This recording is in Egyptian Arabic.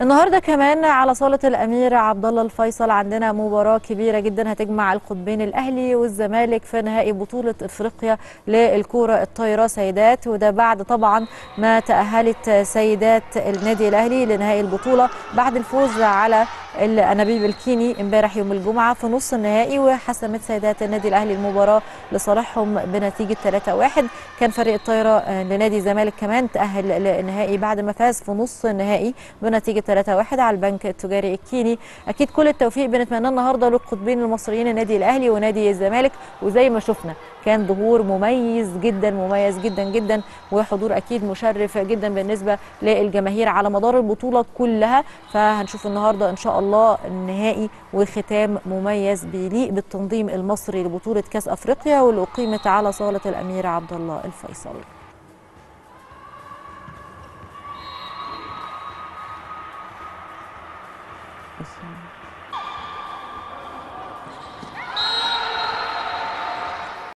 النهارده كمان على صاله الامير عبد الله الفيصل عندنا مباراه كبيره جدا هتجمع القطبين الاهلي والزمالك في نهائي بطوله افريقيا للكره الطايره سيدات وده بعد طبعا ما تاهلت سيدات النادي الاهلي لنهائي البطوله بعد الفوز على الانابيب الكيني امبارح يوم الجمعه في نص النهائي وحسمت سيدات النادي الاهلي المباراه لصالحهم بنتيجه 3-1 كان فريق الطايره لنادي الزمالك كمان تاهل للنهائي بعد ما فاز في نص النهائي بنتيجه 3-1 على البنك التجاري الكيني اكيد كل التوفيق بنتمناه النهارده للقطبين المصريين النادي الاهلي ونادي الزمالك وزي ما شفنا كان ظهور مميز جدا مميز جدا جدا وحضور اكيد مشرف جدا بالنسبه للجماهير على مدار البطوله كلها فهنشوف النهارده ان شاء الله النهائي وختام مميز بيليق بالتنظيم المصري لبطوله كاس افريقيا واللي اقيمت على صاله الامير عبد الله الفيصل